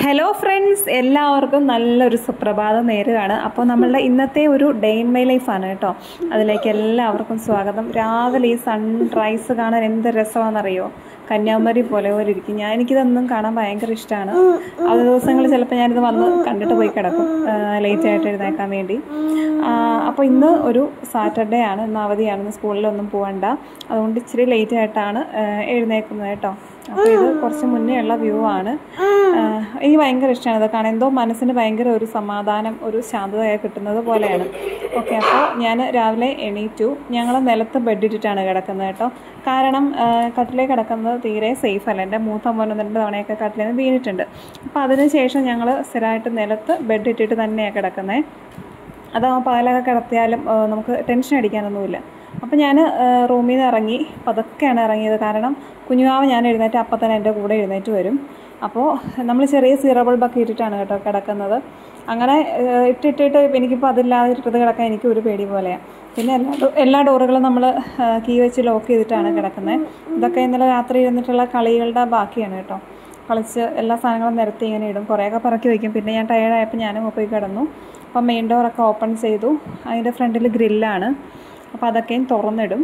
hello friends എല്ലാവർക്കും നല്ലൊരു സുപ്രഭാതം നേരുകയാണ് അപ്പോൾ നമ്മളുടെ ഇന്നത്തെ ഒരു ഡേ ഇൻ മൈ ലൈഫാണ് കേട്ടോ അതിലേക്ക് എല്ലാവർക്കും സ്വാഗതം രാവിലെ ഈ സൺറൈസ് കാണാൻ എന്ത് രസമാണെന്നറിയോ കന്യാകുമാരി പോലെ പോലെ ഇരിക്കും ഞാൻ എനിക്കിതൊന്നും കാണാൻ ഭയങ്കര ഇഷ്ടമാണ് അത് ദിവസങ്ങളിൽ ചിലപ്പോൾ ഞാനിത് വന്ന് കണ്ടിട്ട് പോയി കിടക്കും ലേറ്റ് ആയിട്ട് എഴുന്നേക്കാൻ വേണ്ടി അപ്പോൾ ഇന്ന് ഒരു സാറ്റർഡേ ആണ് ഇന്ന് അവധിയാണ് ഇന്ന് സ്കൂളിലൊന്നും പോകണ്ട അതുകൊണ്ട് ഇച്ചിരി ലേറ്റ് ആയിട്ടാണ് ആ, എഴുന്നേക്കുന്നത് കേട്ടോ അപ്പോൾ ഇത് കുറച്ച് മുന്നേ ഉള്ള വ്യൂ ആണ് ആഹ് എനിക്ക് ഭയങ്കര ഇഷ്ടമാണ് ഇത് കാണാൻ എന്തോ മനസ്സിന് ഭയങ്കര ഒരു സമാധാനം ഒരു ശാന്തതയൊക്കെ കിട്ടുന്നത് പോലെയാണ് ഓക്കെ അപ്പോൾ ഞാൻ രാവിലെ എണീറ്റു ഞങ്ങൾ നിലത്ത് ബെഡ് ഇട്ടിട്ടാണ് കിടക്കുന്നത് കേട്ടോ കാരണം ആഹ് കട്ടിലേ കിടക്കുന്നത് തീരെ സേഫ് അല്ല എൻ്റെ മൂത്ത മോൻ ഒന്ന് രണ്ട് തവണയൊക്കെ കട്ടിലിൽ നിന്ന് വീണിട്ടുണ്ട് അപ്പോൾ അതിന് ശേഷം ഞങ്ങൾ സ്ഥിരമായിട്ട് നിലത്ത് ബെഡ് ഇട്ടിട്ട് തന്നെയാണ് കിടക്കുന്നത് അതാകുമ്പോൾ പകലൊക്കെ കിടത്തിയാലും ആ, നമുക്ക് ടെൻഷൻ അടിക്കാനൊന്നുമില്ല അപ്പോൾ ഞാൻ റൂമിൽ നിന്ന് ഇറങ്ങി പതുക്കെയാണ് ഇറങ്ങിയത് കാരണം കുഞ്ഞുമാവ് ഞാൻ എഴുന്നേറ്റ് അപ്പം തന്നെ എൻ്റെ കൂടെ എഴുന്നേറ്റ് വരും അപ്പോൾ നമ്മൾ ചെറിയ സീറോ ബൾബൊക്കെ ഇട്ടിട്ടാണ് കേട്ടോ കിടക്കുന്നത് അങ്ങനെ ആ, ഇട്ടിട്ടിട്ട് എനിക്കിപ്പോൾ അതില്ലാതെ ഇട്ടത് കിടക്കാൻ എനിക്ക് ഒരു പേടി പോലെയാണ് പിന്നെ എല്ലാ ഡോ- എല്ലാ ഡോറുകളും നമ്മൾ കീ വെച്ച് ലോക്ക് ചെയ്തിട്ടാണ് കിടക്കുന്നത് ഇതൊക്കെ ഇന്നലെ രാത്രി ഇരുന്നിട്ടുള്ള കളികളുടെ ബാക്കിയാണ് കേട്ടോ കളിച്ച് എല്ലാ സാധനങ്ങളും നിരത്തി ഇങ്ങനെ ഇടും കുറേയൊക്കെ പറക്കി വയ്ക്കും പിന്നെ ഞാൻ ടയേർഡായപ്പോൾ ഞാനും പോയി കിടന്നു അപ്പം മെയിൻ ഡോറൊക്കെ ഓപ്പൺ ചെയ്തു അതിൻ്റെ ഫ്രണ്ടിൽ ഗ്രില്ലാണ് അപ്പോൾ അതൊക്കെയും തുറന്നിടും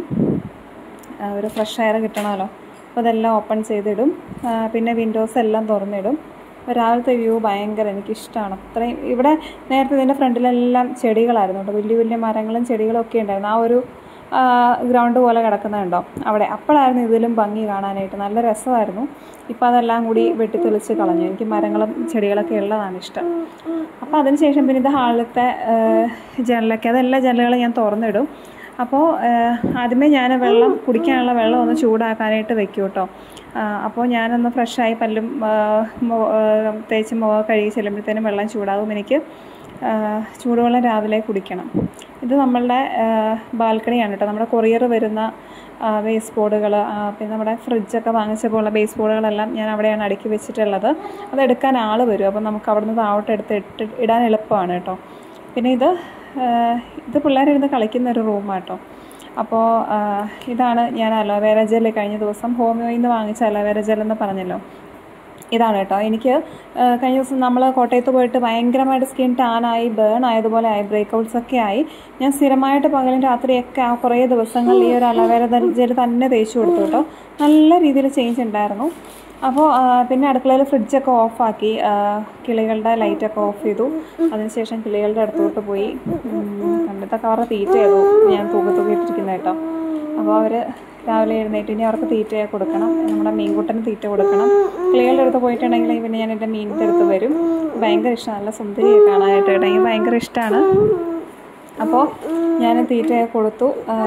ആ, ഒരു ഫ്രഷ് എയർ കിട്ടണമല്ലോ അപ്പോൾ അതെല്ലാം ഓപ്പൺ ചെയ്തിടും ആ, പിന്നെ വിൻഡോസ് എല്ലാം തുറന്നിടും അപ്പോൾ രാവിലത്തെ വ്യൂ ഭയങ്കര എനിക്കിഷ്ടമാണ് അത്രയും ഇവിടെ നേരത്തെ ഇതിൻ്റെ ഫ്രണ്ടിലെല്ലാം ചെടികളായിരുന്നു കേട്ടോ വലിയ വലിയ മരങ്ങളും ചെടികളും ഒക്കെ ഉണ്ടായിരുന്നു ആ ഒരു ഗ്രൗണ്ട് പോലെ കിടക്കുന്നുണ്ടോ അവിടെ അപ്പോഴായിരുന്നു ഇതിലും ഭംഗി കാണാനായിട്ട് നല്ല രസമായിരുന്നു ഇപ്പോൾ അതെല്ലാം കൂടി വെട്ടിത്തെളിച്ച് കളഞ്ഞു എനിക്ക് മരങ്ങളും ചെടികളൊക്കെ ഉള്ളതാണ് ഇഷ്ടം അപ്പോൾ അതിനുശേഷം പിന്നെ ഇത് ഹാളിലത്തെ ജനലൊക്കെ അതെല്ലാ ജനലുകളും ഞാൻ തുറന്നിടും അപ്പോൾ ആദ്യമേ ഞാൻ വെള്ളം കുടിക്കാനുള്ള വെള്ളം ഒന്ന് ചൂടാക്കാനായിട്ട് വെക്കും കേട്ടോ അപ്പോൾ ഞാനൊന്ന് ഫ്രഷായി പല്ലും ആ, മു- ആ, തേച്ച് മുഖം കഴുകി ചെല്ലുമ്പോഴത്തേനും വെള്ളം ചൂടാകും എനിക്ക് ആ, ചൂടുവെള്ളം രാവിലെ കുടിക്കണം ഇത് നമ്മളുടെ ബാൽക്കണിയാണ് കേട്ടോ നമ്മുടെ കൊറിയർ വരുന്ന വേസ്റ്റ് ബോർഡുകൾ പിന്നെ നമ്മുടെ ഫ്രിഡ്ജൊക്കെ വാങ്ങിച്ചപ്പോൾ ഉള്ള ബേസ് ബോർഡുകളെല്ലാം ഞാൻ അവിടെയാണ് അടുക്കി വെച്ചിട്ടുള്ളത് അത് എടുക്കാൻ ആൾ വരും അപ്പോൾ നമുക്ക് അവിടുന്ന് താഴോട്ട് എടുത്ത് ഇട്ട് ഇടാൻ എളുപ്പമാണ് കേട്ടോ പിന്നെ ഇത് ആ, ഇത് പിള്ളേരിരുന്ന് കളിക്കുന്ന ഒരു റൂമാട്ടോ അപ്പോൾ ആ, ഇതാണ് ഞാൻ അലോവേര ജെൽ കഴിഞ്ഞ ദിവസം ഹോമിയോയിൽ നിന്ന് വാങ്ങിച്ച അലോവേര ജെൽ എന്ന് പറഞ്ഞല്ലോ ഇതാണ് കേട്ടോ എനിക്ക് ആ, കഴിഞ്ഞ ദിവസം നമ്മൾ കോട്ടയത്ത് പോയിട്ട് ഭയങ്കരമായിട്ട് സ്കിൻ ടാനായി ബേൺ ആയതുപോലെ ആയി ബ്രേക്കൗട്ട്സ് ഒക്കെ ആയി ഞാൻ സ്ഥിരമായിട്ട് പകലും രാത്രിയൊക്കെ ആ കുറേ ദിവസങ്ങളിൽ ഈ ഒരു അലോവേര ജെൽ തന്നെ തേച്ച് കൊടുത്തു കേട്ടോ നല്ല രീതിയിൽ ചേഞ്ച് ഉണ്ടായിരുന്നു അപ്പോൾ ആ, പിന്നെ അടുക്കളയിൽ ഫ്രിഡ്ജൊക്കെ ഓഫാക്കി ആ, കിളികളുടെ ലൈറ്റൊക്കെ ഓഫ് ചെയ്തു അതിനുശേഷം കിളികളുടെ അടുത്തോട്ട് പോയി ഉം, കണ്ടിട്ടൊക്കെ അവരുടെ തീറ്റ ചെയ്തു ഞാൻ തൂക്കി തൂക്കി ഇട്ടിരിക്കുന്നത് കേട്ടോ അപ്പോൾ അവർ രാവിലെ എഴുന്നേറ്റ് ഇനി അവർക്ക് തീറ്റ കൊടുക്കണം നമ്മുടെ മീൻകുട്ടന് തീറ്റ കൊടുക്കണം കിളികളുടെ അടുത്ത് പോയിട്ടുണ്ടെങ്കിൽ പിന്നെ ഞാൻ എൻ്റെ മീനിൻ്റെ അടുത്ത് വരും ഭയങ്കര ഇഷ്ടമാണ് നല്ല സുന്ദരിയെ കാണാനായിട്ട് കേട്ടോ എനിക്ക് ഭയങ്കര ഇഷ്ടമാണ് അപ്പോൾ ഞാൻ തീറ്റ കൊടുത്തു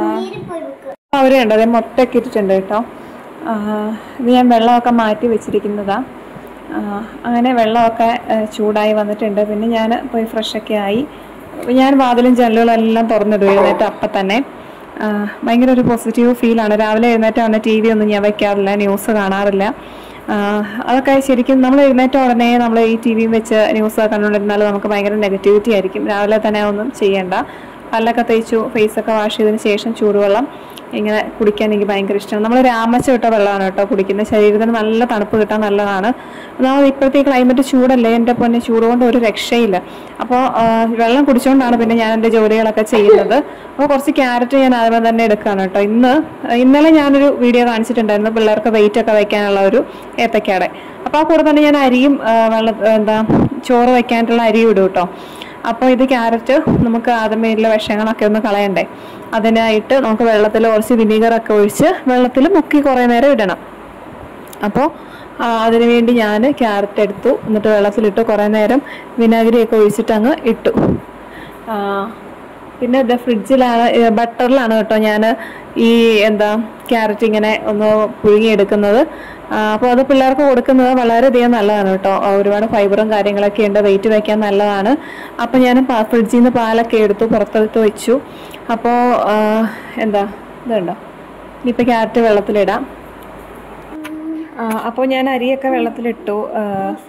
അവർ കണ്ടോ അതേ മുട്ടയൊക്കെ ഇട്ടിട്ടുണ്ട് കേട്ടോ ആ, ഇത് ഞാൻ വെള്ളമൊക്കെ മാറ്റി വെച്ചിരിക്കുന്നതാണ് അങ്ങനെ വെള്ളമൊക്കെ ആ, ചൂടായി വന്നിട്ടുണ്ട് പിന്നെ ഞാൻ പോയി ഫ്രഷൊക്കെ ആയി ഞാൻ വാതിലും ജനലുകളും എല്ലാം തുറന്നിടും എഴുന്നേറ്റ് അപ്പം തന്നെ ആ, ഭയങ്കര ഒരു പോസിറ്റീവ് ഫീലാണ് രാവിലെ എഴുന്നേറ്റാണ് ടി വി ഒന്നും ഞാൻ വെക്കാറില്ല ന്യൂസ് കാണാറില്ല ആ, അതൊക്കെ ശരിക്കും നമ്മൾ എഴുന്നേറ്റ ഉടനെ നമ്മൾ ഈ ടി വിയും വെച്ച് ന്യൂസ് കണ്ടുകൊണ്ടിരുന്നാൽ നമുക്ക് ഭയങ്കര നെഗറ്റിവിറ്റി ആയിരിക്കും രാവിലെ തന്നെ ഒന്നും ചെയ്യേണ്ട പല്ലൊക്കെ തേച്ചു ഫേസൊക്കെ വാഷ് ചെയ്തതിന് ശേഷം ചൂടുവെള്ളം ഇങ്ങനെ കുടിക്കാൻ എനിക്ക് ഭയങ്കര ഇഷ്ടമാണ് നമ്മൾ രാമച്ച ഇട്ട വെള്ളമാണ് കേട്ടോ കുടിക്കുന്നത് ശരീരത്തിന് നല്ല തണുപ്പ് കിട്ടാൻ നല്ലതാണ് ഒന്നാമത് ഇപ്പോഴത്തെ ഈ ക്ലൈമറ്റ് ചൂടല്ലേ എൻ്റെ പൊന്നെ ചൂട് കൊണ്ട് ഒരു രക്ഷയില്ല അപ്പോൾ വെള്ളം കുടിച്ചുകൊണ്ടാണ് പിന്നെ ഞാൻ എൻ്റെ ജോലികളൊക്കെ ചെയ്യുന്നത് അപ്പോൾ കുറച്ച് ക്യാരറ്റ് ഞാൻ ആദ്യമേ തന്നെ എടുക്കുകയാണ് കേട്ടോ ഇന്ന് ഇന്നലെ ഞാനൊരു വീഡിയോ കാണിച്ചിട്ടുണ്ടായിരുന്നു പിള്ളേർക്ക് വെയിറ്റ് ഒക്കെ വയ്ക്കാനുള്ള ഒരു ഏത്തക്കാടെ അപ്പോൾ ആ കൂടെ തന്നെ ഞാൻ അരിയും ആ, വെള്ള എന്താ ചോറ് വയ്ക്കാനായിട്ടുള്ള അരിയും ഇടും കേട്ടോ അപ്പോൾ ഇത് ക്യാരറ്റ് നമുക്ക് ആദ്യമേലുള്ള വിഷങ്ങളൊക്കെ ഒന്ന് കളയണ്ടേ അതിനായിട്ട് നമുക്ക് വെള്ളത്തിൽ കുറച്ച് വിനീഗറൊക്കെ ഒഴിച്ച് വെള്ളത്തിൽ മുക്കി കുറേ നേരം ഇടണം അപ്പോൾ അതിനു വേണ്ടി ഞാൻ ക്യാരറ്റ് എടുത്തു എന്നിട്ട് വെള്ളത്തിലിട്ട് കുറേ നേരം വിനാഗിരിയൊക്കെ ഒഴിച്ചിട്ട് അങ്ങ് ഇട്ടു ആ, പിന്നെ ഇത് ഫ്രിഡ്ജിലാണ് ഏ, ബട്ടറിലാണ് കേട്ടോ ഞാൻ ഈ എന്താ ക്യാരറ്റ് ഇങ്ങനെ ഒന്ന് പുഴുങ്ങിയെടുക്കുന്നത് അപ്പോൾ അത് പിള്ളേർക്ക് കൊടുക്കുന്നത് വളരെയധികം നല്ലതാണ് കേട്ടോ ആ, ഒരുപാട് ഫൈബറും കാര്യങ്ങളൊക്കെ ഉണ്ട് വെയിറ്റ് വയ്ക്കാൻ നല്ലതാണ് അപ്പോൾ ഞാൻ ഫ്രിഡ്ജിൽ നിന്ന് പാലൊക്കെ എടുത്തു പുറത്തെടുത്ത് വെച്ചു അപ്പോൾ എന്താ ഇതുണ്ടോ ഇനിയിപ്പോൾ ക്യാരറ്റ് വെള്ളത്തിലിടാം അപ്പോൾ ഞാൻ അരിയൊക്കെ വെള്ളത്തിലിട്ടു ആ,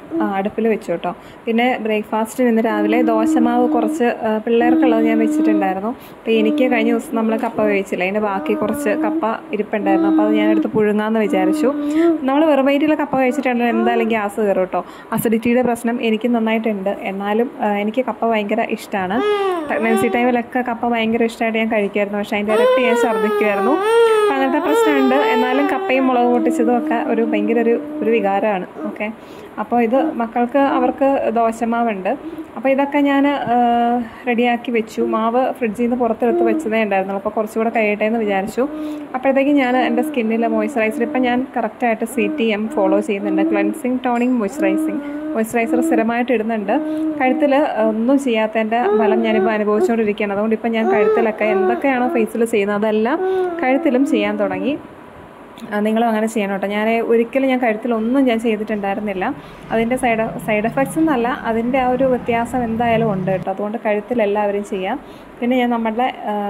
അടുപ്പിൽ വെച്ചു കേട്ടോ പിന്നെ ബ്രേക്ക്ഫാസ്റ്റിന് ഇന്ന് രാവിലെ ദോശമാവ് കുറച്ച് ആ, പിള്ളേർക്കുള്ളത് ഞാൻ വെച്ചിട്ടുണ്ടായിരുന്നു അപ്പോൾ എനിക്ക് കഴിഞ്ഞ ദിവസം നമ്മൾ കപ്പ വേവിച്ചില്ല അതിൻ്റെ ബാക്കി കുറച്ച് കപ്പ ഇരിപ്പുണ്ടായിരുന്നു അപ്പോൾ അത് ഞാനെടുത്ത് പുഴുങ്ങാമെന്ന് വിചാരിച്ചു നമ്മൾ വെറും വയറ്റിൽ കപ്പ കഴിച്ചിട്ടുണ്ടെങ്കിൽ എന്തായാലും ഗ്യാസ് കയറും കേട്ടോ അസിഡിറ്റിയുടെ പ്രശ്നം എനിക്ക് നന്നായിട്ടുണ്ട് എന്നാലും ആ, എനിക്ക് കപ്പ ഭയങ്കര ഇഷ്ടമാണ് പ്രഗ്നൻസി ടൈമിലൊക്കെ കപ്പ ഭയങ്കര ഇഷ്ടമായിട്ട് ഞാൻ കഴിക്കുമായിരുന്നു പക്ഷേ അതിൻ്റെ ഇരട്ടി ഞാൻ ഛർദ്ദിക്കുമായിരുന്നു അപ്പം അങ്ങനത്തെ പ്രശ്നമുണ്ട് എന്നാലും കപ്പയും മുളക് പൊട്ടിച്ചതും ഒക്കെ ഒരു ഭയങ്കര ഒരു ഒരു വികാരമാണ് ഓക്കെ അപ്പോൾ ഇത് മക്കൾക്ക് അവർക്ക് ദോശമാവുണ്ട് അപ്പോൾ ഇതൊക്കെ ഞാൻ റെഡിയാക്കി വെച്ചു മാവ് ഫ്രിഡ്ജിൽ നിന്ന് പുറത്തെടുത്ത് വെച്ചതേ ഉണ്ടായിരുന്നുള്ളൂ അപ്പോൾ കുറച്ചുകൂടെ കഴിയട്ടെ എന്ന് വിചാരിച്ചു അപ്പോഴത്തേക്കും ഞാൻ എൻ്റെ സ്കിന്നിലെ മോയ്സ്ചറൈസർ ഇപ്പം ഞാൻ കറക്റ്റായിട്ട് സി ടി എം ഫോളോ ചെയ്യുന്നുണ്ട് ക്ലൻസിങ് ടോണിങ് മോയ്സ്ചറൈസിങ് മോയ്സ്ചറൈസർ സ്ഥിരമായിട്ട് ഇടുന്നുണ്ട് കഴുത്തിൽ ഒന്നും ചെയ്യാത്തതിൻ്റെ ഫലം ഞാനിപ്പോൾ അനുഭവിച്ചുകൊണ്ടിരിക്കുകയാണ് അതുകൊണ്ട് ഇപ്പം ഞാൻ കഴുത്തിലൊക്കെ എന്തൊക്കെയാണോ ഫേസിൽ ചെയ്യുന്നത് അതെല്ലാം കഴുത്തിലും ചെയ്യാൻ തുടങ്ങി ആ, നിങ്ങളും അങ്ങനെ ചെയ്യണം കേട്ടോ ഞാൻ ഒരിക്കലും ഞാൻ കഴുത്തിലൊന്നും ഞാൻ ചെയ്തിട്ടുണ്ടായിരുന്നില്ല അതിൻ്റെ സൈഡ് സൈഡ് എഫക്ട്സ് എന്നല്ല അതിൻ്റെ ആ ഒരു വ്യത്യാസം എന്തായാലും ഉണ്ട് കേട്ടോ അതുകൊണ്ട് കഴുത്തിൽ എല്ലാവരും ചെയ്യാം പിന്നെ ഞാൻ നമ്മുടെ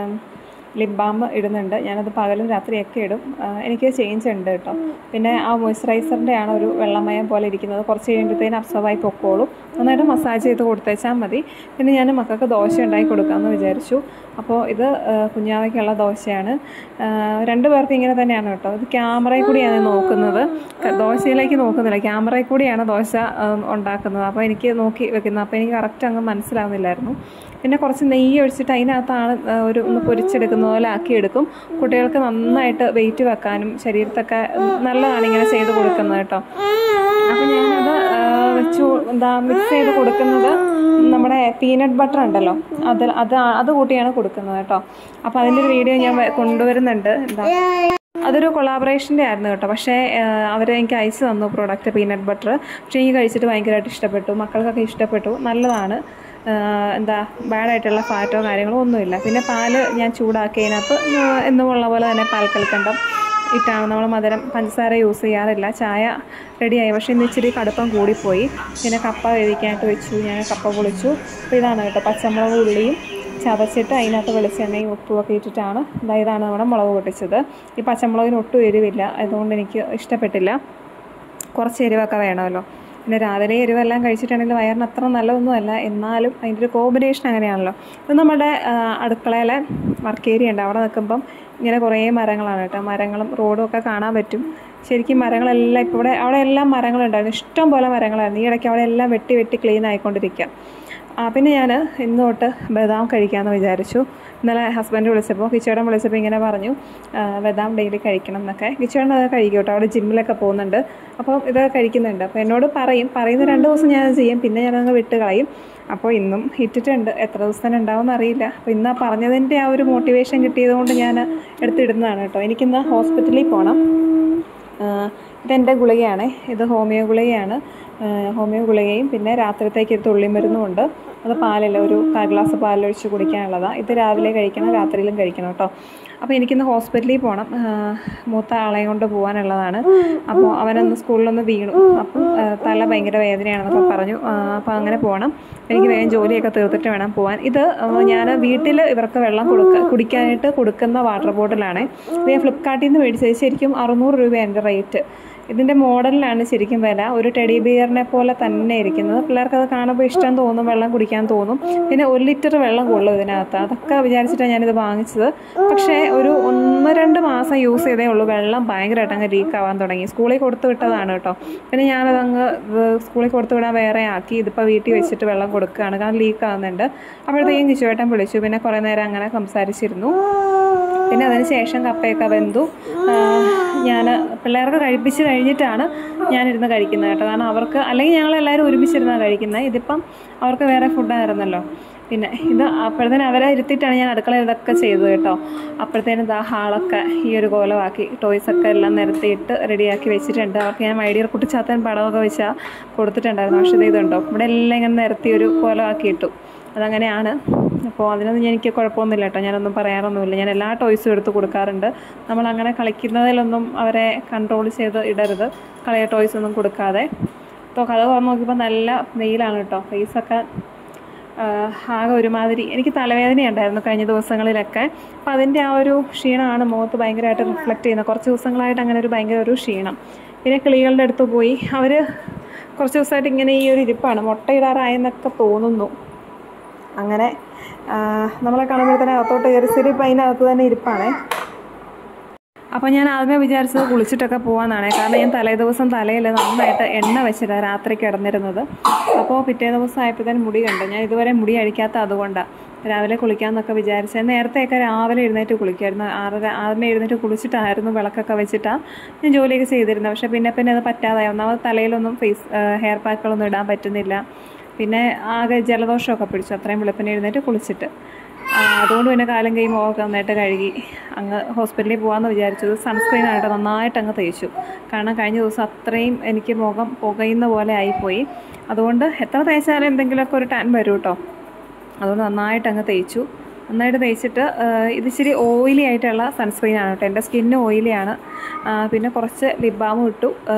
ലിപ് ബാം ഇടുന്നുണ്ട് ഞാനത് പകലും രാത്രിയൊക്കെ ഇടും ആ, എനിക്ക് ചേഞ്ച് ഉണ്ട് കേട്ടോ പിന്നെ ആ മോയ്സ്ചറൈസറിൻ്റെ ആണ് ഒരു വെള്ളമയം പോലെ ഇരിക്കുന്നത് കുറച്ച് കഴിയുമ്പോഴത്തേനും അബ്സോർബായി പൊക്കോളും നന്നായിട്ട് മസാജ് ചെയ്ത് കൊടുത്തേച്ചാൽ മതി പിന്നെ ഞാൻ മക്കൾക്ക് ദോശ ഉണ്ടാക്കി കൊടുക്കാമെന്ന് വിചാരിച്ചു അപ്പോൾ ഇത് ആ, കുഞ്ഞാവയ്ക്കുള്ള ദോശയാണ് ആ, രണ്ടു പേർക്ക് ഇങ്ങനെ തന്നെയാണ് കേട്ടോ ഇത് ക്യാമറയിൽ കൂടിയാണ് നോക്കുന്നത് ക- ദോശയിലേക്ക് നോക്കുന്നില്ല ക്യാമറയിൽ കൂടിയാണ് ദോശ ആ, ഉണ്ടാക്കുന്നത് അപ്പോൾ എനിക്ക് നോക്കി വെക്കുന്നത് അപ്പോൾ എനിക്ക് കറക്റ്റ് അങ്ങ് മനസ്സിലാവുന്നില്ലായിരുന്നു പിന്നെ കുറച്ച് നെയ്യ് ഒഴിച്ചിട്ട് അതിനകത്താണ് ആ, ഒരു ഒന്ന് പൊരിച്ചെടുക്കുന്ന പോലെ ആക്കിയെടുക്കും കുട്ടികൾക്ക് നന്നായിട്ട് വെയിറ്റ് വെക്കാനും ശരീരത്തൊക്കെ നല്ലതാണ് ഇങ്ങനെ ചെയ്ത് കൊടുക്കുന്നത് കേട്ടോ അപ്പം ഞാനത് ആ, വെച്ചു എന്താ മിക്സ് ചെയ്ത് കൊടുക്കുന്നത് നമ്മുടെ പീനട്ട് ബട്ടർ ഉണ്ടല്ലോ അത് അത് അത് കൂട്ടിയാണ് കൊടുക്കുന്നത് കേട്ടോ അപ്പോൾ അതിൻ്റെ ഒരു വീഡിയോ ഞാൻ വ- കൊണ്ടുവരുന്നുണ്ട് എന്താ അതൊരു കൊളാബറേഷൻ്റെ ആയിരുന്നു കേട്ടോ പക്ഷേ അവർ എനിക്ക് അയച്ചു തന്നു പ്രോഡക്റ്റ് പീനട്ട് ബട്ടർ പക്ഷേ എനിക്ക് കഴിച്ചിട്ട് ഭയങ്കരമായിട്ട് ഇഷ്ടപ്പെട്ടു മക്കൾക്കൊക്കെ ഇഷ്ടപ്പെട്ടു നല്ലതാണ് ആഹ് എന്താ ബാഡായിട്ടുള്ള ഫാറ്റോ കാര്യങ്ങളോ ഒന്നുമില്ല പിന്നെ പാല് ഞാൻ ചൂടാക്കിയതിനകത്ത് എന്നുമുള്ള പോലെ തന്നെ പാൽ കൽക്കണ്ടം ഇട്ടാണ് നമ്മൾ മധുരം പഞ്ചസാര യൂസ് ചെയ്യാറില്ല ചായ റെഡിയായി പക്ഷേ ഇന്ന് ഇച്ചിരി കടുപ്പം കൂടിപ്പോയി പിന്നെ കപ്പ വേവിക്കാനായിട്ട് വെച്ചു ഞാൻ കപ്പ പൊളിച്ചു അപ്പോൾ ഇതാണ് കേട്ടോ പച്ചമുളക് ഉള്ളിയും ചതച്ചിട്ട് അതിനകത്ത് വെളിച്ചെണ്ണയും ഉപ്പുമൊക്കെ ഇട്ടിട്ടാണ് ഇതാ ഇതാണ് നമ്മുടെ മുളക് പൊട്ടിച്ചത് ഈ പച്ചമുളകിന് ഒട്ടും എരിവില്ല അതുകൊണ്ട് എനിക്ക് ഇഷ്ടപ്പെട്ടില്ല കുറച്ച് എരിവൊക്കെ വേണമല്ലോ പിന്നെ രാവിലെ എരിവെല്ലാം കഴിച്ചിട്ടുണ്ടെങ്കിൽ വയറിന് അത്ര നല്ലതൊന്നുമല്ല എന്നാലും അതിൻ്റെ ഒരു കോമ്പിനേഷൻ അങ്ങനെയാണല്ലോ ഇത് നമ്മുടെ ആ, അടുക്കളയിലെ വർക്ക് ഏരിയ ഉണ്ട് അവിടെ നിൽക്കുമ്പം ഇങ്ങനെ കുറേ മരങ്ങളാണ് കേട്ടോ മരങ്ങളും റോഡും ഒക്കെ കാണാൻ പറ്റും ശരിക്കും മരങ്ങളെല്ലാം ഇപ്പോൾ ഇവിടെ അവിടെ എല്ലാം മരങ്ങളുണ്ടായിരുന്നു ഇഷ്ടം പോലെ മരങ്ങളായിരുന്നു ഈ ഇടയ്ക്ക് അവിടെ എല്ലാം വെട്ടി വെട്ടി ക്ലീൻ ആയിക്കൊണ്ടിരിക്കുക ആ പിന്നെ ഞാൻ ഇന്ന് തൊട്ട് ബദാം കഴിക്കാമെന്ന് വിചാരിച്ചു ഇന്നലെ ഹസ്ബൻഡ് വിളിച്ചപ്പോൾ കിച്ചേടൻ വിളിച്ചപ്പോൾ ഇങ്ങനെ പറഞ്ഞു ആ, ബദാം ഡെയിലി കഴിക്കണം എന്നൊക്കെ കിച്ചേടൻ അത് കഴിക്കും കേട്ടോ അവിടെ ജിമ്മിലൊക്കെ പോകുന്നുണ്ട് അപ്പോൾ ഇത് കഴിക്കുന്നുണ്ട് അപ്പോൾ എന്നോട് പറയും പറയുന്ന രണ്ട് ദിവസം ഞാൻ ചെയ്യും പിന്നെ ഞാനങ്ങ് വിട്ട് കളയും അപ്പോൾ ഇന്നും ഇട്ടിട്ടുണ്ട് എത്ര ദിവസത്തിന് ഉണ്ടാവും അറിയില്ല അപ്പോൾ ഇന്ന് ആ പറഞ്ഞതിൻ്റെ ആ ഒരു മോട്ടിവേഷൻ കിട്ടിയത് കൊണ്ട് ഞാൻ എടുത്തിടുന്നതാണ് കേട്ടോ എനിക്കിന്ന് ഹോസ്പിറ്റലിൽ പോകണം ആഹ് ഇതെൻ്റെ ഗുളികയാണ് ഇത് ഹോമിയോ ഗുളികയാണ് ആഹ് ഹോമിയോ ഗുളികയും പിന്നെ രാത്രിത്തേക്ക് ഒരു തുള്ളി മരുന്നുമുണ്ട് അത് പാലിൽ ഒരു കാൽ ഗ്ലാസ് പാലൊഴിച്ച് കുടിക്കാനുള്ളതാണ് ഇത് രാവിലെ കഴിക്കണം രാത്രിയിലും കഴിക്കണം കേട്ടോ അപ്പോൾ എനിക്കിന്ന് ഹോസ്പിറ്റലിൽ പോകണം ആഹ് മൂത്ത ആളെയും കൊണ്ട് പോകാനുള്ളതാണ് അപ്പോൾ അവനൊന്ന് സ്കൂളിലൊന്ന് വീണു അപ്പം ആഹ് തല ഭയങ്കര വേദനയാണെന്നൊക്കെ പറഞ്ഞു ആഹ് അപ്പോൾ അങ്ങനെ പോകണം എനിക്ക് വേഗം ജോലിയൊക്കെ തീർത്തിട്ട് വേണം പോകാൻ ഇത് ഞാൻ വീട്ടിൽ ഇവർക്ക് വെള്ളം കൊടുക്ക കുടിക്കാനായിട്ട് കൊടുക്കുന്ന വാട്ടർ ബോട്ടിലാണ് ഇത് ഞാൻ ഫ്ലിപ്കാർട്ടിൽ നിന്ന് മേടിച്ചത് ശരിക്കും അറുന്നൂറ് രൂപയാണ് എൻ്റെ റേറ്റ് ഇതിൻ്റെ മോഡലിലാണ് ശരിക്കും വില ഒരു ടെഡി ബിയറിനെ പോലെ തന്നെ ഇരിക്കുന്നത് പിള്ളേർക്ക് അത് കാണുമ്പോൾ ഇഷ്ടം തോന്നും വെള്ളം കുടിക്കാൻ തോന്നും പിന്നെ ഒരു ലിറ്റർ വെള്ളം കൊള്ളും ഇതിനകത്ത് അതൊക്കെ വിചാരിച്ചിട്ടാണ് ഞാനിത് വാങ്ങിച്ചത് പക്ഷേ ഒരു ഒന്ന് രണ്ട് മാസം യൂസ് ചെയ്തേ ഉള്ളൂ വെള്ളം ഭയങ്കരമായിട്ട് അങ്ങ് ലീക്ക് ആവാൻ തുടങ്ങി സ്കൂളിൽ കൊടുത്തു വിട്ടതാണ് കേട്ടോ പിന്നെ ഞാനത് അങ്ങ് സ്കൂളിൽ കൊടുത്തു വിടാൻ വേറെ ആക്കി ഇതിപ്പോൾ വീട്ടിൽ വെച്ചിട്ട് വെള്ളം കൊടുക്കുകയാണ് കാരണം ലീക്ക് ആവുന്നുണ്ട് അപ്പോഴത്തേക്കും കിച്ചുവേട്ടൻ വിളിച്ചു പിന്നെ കുറേ നേരം അങ്ങനെ സംസാരിച്ചിരുന്നു പിന്നെ അതിന് ശേഷം കപ്പയൊക്കെ വെന്തു ഞാൻ പിള്ളേർക്ക് കഴിപ്പിച്ച് കഴിഞ്ഞിട്ടാണ് ഞാനിരുന്ന് കഴിക്കുന്നത് കേട്ടോ കാരണം അവർക്ക് അല്ലെങ്കിൽ ഞങ്ങൾ എല്ലാവരും ഒരുമിച്ചിരുന്നാണ് കഴിക്കുന്നത് ഇതിപ്പം അവർക്ക് വേറെ ഫുഡായിരുന്നല്ലോ പിന്നെ ഇത് അപ്പോഴത്തേനും അവരെ ഇരുത്തിയിട്ടാണ് ഞാൻ അടുക്കളയിൽ ഇതൊക്കെ ചെയ്തത് കേട്ടോ അപ്പോഴത്തേനും ഇതാ ഹാളൊക്കെ ഈ ഒരു കോലമാക്കി ടോയ്സൊക്കെ എല്ലാം നിരത്തിയിട്ട് റെഡിയാക്കി വെച്ചിട്ടുണ്ട് അവർക്ക് ഞാൻ മൈഡിയർ കുട്ടിച്ചാത്തൻ പടമൊക്കെ വെച്ചാൽ കൊടുത്തിട്ടുണ്ടായിരുന്നു പക്ഷേ ഇത് ഇതുണ്ടോ ഇവിടെ എല്ലാം ഇങ്ങനെ നിരത്തി ഒരു കോലമാക്കി ഇട്ടു അതങ്ങനെയാണ് അപ്പോൾ അതിനൊന്നും എനിക്ക് കുഴപ്പമൊന്നുമില്ല കേട്ടോ ഞാനൊന്നും പറയാറൊന്നുമില്ല ഞാൻ എല്ലാ ടോയ്സും എടുത്ത് കൊടുക്കാറുണ്ട് നമ്മൾ അങ്ങനെ കളിക്കുന്നതിലൊന്നും അവരെ കൺട്രോൾ ചെയ്ത് ഇടരുത് കളയ ടോയ്സ് ഒന്നും കൊടുക്കാതെ അപ്പോൾ കഥ തുറന്ന് നോക്കിയപ്പോൾ നല്ല വെയിലാണ് കേട്ടോ ഫേസൊക്കെ ആകെ ഒരുമാതിരി എനിക്ക് തലവേദന ഉണ്ടായിരുന്നു കഴിഞ്ഞ ദിവസങ്ങളിലൊക്കെ അപ്പം അതിൻ്റെ ആ ഒരു ക്ഷീണമാണ് മുഖത്ത് ഭയങ്കരമായിട്ട് റിഫ്ലക്റ്റ് ചെയ്യുന്നത് കുറച്ച് ദിവസങ്ങളായിട്ട് അങ്ങനെ ഒരു ഭയങ്കര ഒരു ക്ഷീണം പിന്നെ കിളികളുടെ അടുത്ത് പോയി അവർ കുറച്ച് ദിവസമായിട്ട് ഇങ്ങനെ ഈ ഒരു ഇരിപ്പാണ് മുട്ടയിടാറായെന്നൊക്കെ തോന്നുന്നു അങ്ങനെ ആ, നമ്മളെ കാണുമ്പോഴത്തേനെ അകത്തോട്ട് കയറി സിരിപ്പ് അതിനകത്ത് തന്നെ ഇരിപ്പാണേ അപ്പോൾ ഞാൻ ആദ്യമേ വിചാരിച്ചത് കുളിച്ചിട്ടൊക്കെ പോകാമെന്നാണ് കാരണം ഞാൻ തലേ ദിവസം തലയിൽ നന്നായിട്ട് എണ്ണ വെച്ചിട്ടാണ് രാത്രി കിടന്നിരുന്നത് അപ്പോൾ പിറ്റേ ദിവസം ആയപ്പോഴത്തേനും മുടി കണ്ടു ഞാൻ ഇതുവരെ മുടി അഴിക്കാത്ത അതുകൊണ്ടാണ് രാവിലെ കുളിക്കാമെന്നൊക്കെ വിചാരിച്ചത് നേരത്തെയൊക്കെ രാവിലെ എഴുന്നേറ്റ് കുളിക്കുമായിരുന്നു ആറര ആദ്യമേ എഴുന്നേറ്റ് കുളിച്ചിട്ടായിരുന്നു വിളക്കൊക്കെ വെച്ചിട്ടാണ് ഞാൻ ജോലിയൊക്കെ ചെയ്തിരുന്നത് പക്ഷേ പിന്നെ പിന്നെ അത് പറ്റാതായി ഒന്നാമത് തലയിലൊന്നും ഫേസ് ഹെയർ പാക്കുകളൊന്നും ഇടാൻ പറ്റുന്നില്ല പിന്നെ ആകെ ജലദോഷമൊക്കെ പിടിച്ചു അത്രയും വെളുപ്പിന് എഴുന്നേറ്റ് കുളിച്ചിട്ട് ആ, അതുകൊണ്ട് പിന്നെ കാലം കൈ മുഖമൊക്കെ നന്നായിട്ട് കഴുകി അങ്ങ് ഹോസ്പിറ്റലിൽ പോകാമെന്ന് വിചാരിച്ചത് സൺസ്ക്രീൻ ആയിട്ട് നന്നായിട്ട് അങ്ങ് തേച്ചു കാരണം കഴിഞ്ഞ ദിവസം അത്രയും എനിക്ക് മുഖം പുകയുന്ന പോലെ ആയിപ്പോയി അതുകൊണ്ട് എത്ര തേച്ചാലും എന്തെങ്കിലുമൊക്കെ ഒരു ടൈം വരും കേട്ടോ അതുകൊണ്ട് നന്നായിട്ട് അങ്ങ് തേച്ചു നന്നായിട്ട് തേച്ചിട്ട് ആ, ഇത് ഇച്ചിരി ഓയിലി ആയിട്ടുള്ള സൺസ്ക്രീൻ ആണ് കേട്ടോ എൻ്റെ സ്കിന്ന് ഓയിലിയാണ് പിന്നെ കുറച്ച് ലിപ് ബാമും ഇട്ടു ആ,